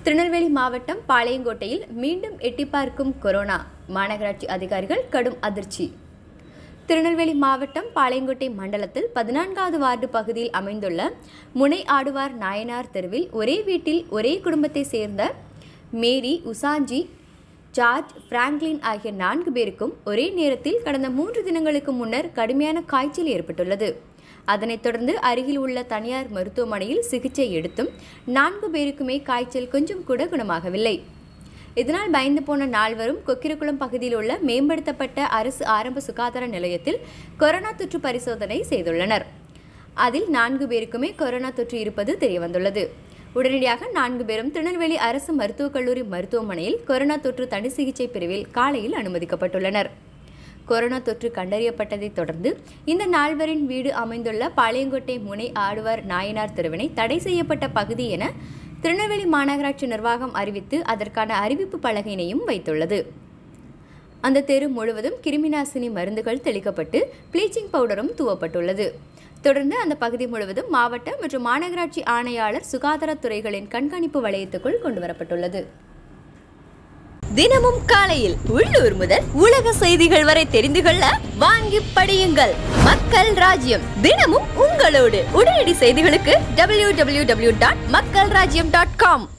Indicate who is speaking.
Speaker 1: திருநெல்வேலி மாவட்டம் பாளையங்கோட்டையில் மீண்டும் எட்டி பார்க்கும் கொரோனா மாநகராட்சி அதிகாரிகள் கடும் அதிர்ச்சி திருநெல்வேலி மாவட்டம் பாளையங்கோட்டை மண்டலத்தில் பதினான்காவது வார்டு பகுதியில் அமைந்துள்ள முனை ஆடுவார் நாயனார் தெருவில் ஒரே வீட்டில் ஒரே குடும்பத்தை சேர்ந்த மேரி உசாஞ்சி ஜார்ஜ் பிராங்க்லின் ஆகிய நான்கு பேருக்கும் ஒரே நேரத்தில் கடந்த மூன்று தினங்களுக்கு முன்னர் கடுமையான காய்ச்சல் ஏற்பட்டுள்ளது அதனைத் தொடர்ந்து அருகில் உள்ள தனியார் மருத்துவமனையில் சிகிச்சை எடுத்தும் நான்கு பேருக்குமே காய்ச்சல் கொஞ்சம் கூட குணமாகவில்லை இதனால் பயந்து போன நால்வரும் கொக்கிரகுளம் பகுதியில் உள்ள மேம்படுத்தப்பட்ட அரசு ஆரம்ப சுகாதார நிலையத்தில் கொரோனா தொற்று பரிசோதனை செய்துள்ளனர் அதில் நான்கு பேருக்குமே கொரோனா தொற்று இருப்பது தெரியவந்துள்ளது உடனடியாக நான்கு பேரும் திருநெல்வேலி அரசு மருத்துவக் கல்லூரி மருத்துவமனையில் கொரோனா தொற்று தனி சிகிச்சை பிரிவில் காலையில் அனுமதிக்கப்பட்டுள்ளனர் கொரோனா தொற்று கண்டறியப்பட்டதைத் தொடர்ந்து இந்த நால்வரின் வீடு அமைந்துள்ள பாளையங்கோட்டை முனை ஆடுவார் நாயனார் தெருவினை தடை செய்யப்பட்ட பகுதி என திருநெல்வேலி மாநகராட்சி நிர்வாகம் அறிவித்து அதற்கான அறிவிப்பு பலகையினையும் வைத்துள்ளது அந்த தெரு முழுவதும் கிருமிநாசினி மருந்துகள் தெளிக்கப்பட்டு ப்ளீச்சிங் பவுடரும் தூவப்பட்டுள்ளது தொடர்ந்து அந்த பகுதி முழுவதும் மாவட்ட மற்றும் மாநகராட்சி ஆணையாளர் சுகாதாரத்துறைகளின் கண்காணிப்பு வளையத்துக்குள் கொண்டுவரப்பட்டுள்ளது
Speaker 2: தினமும் காலையில் உள்ளூர் முதல் உலக செய்திகள் வரை தெரிந்து கொள்ள வாங்கி படியுங்கள் மக்கள் ராஜ்யம் தினமும் உங்களோடு உடனடி செய்திகளுக்கு டபிள்யூ டபிள்யூ டபிள்யூ டாட் மக்கள் ராஜ்யம் டாட் காம்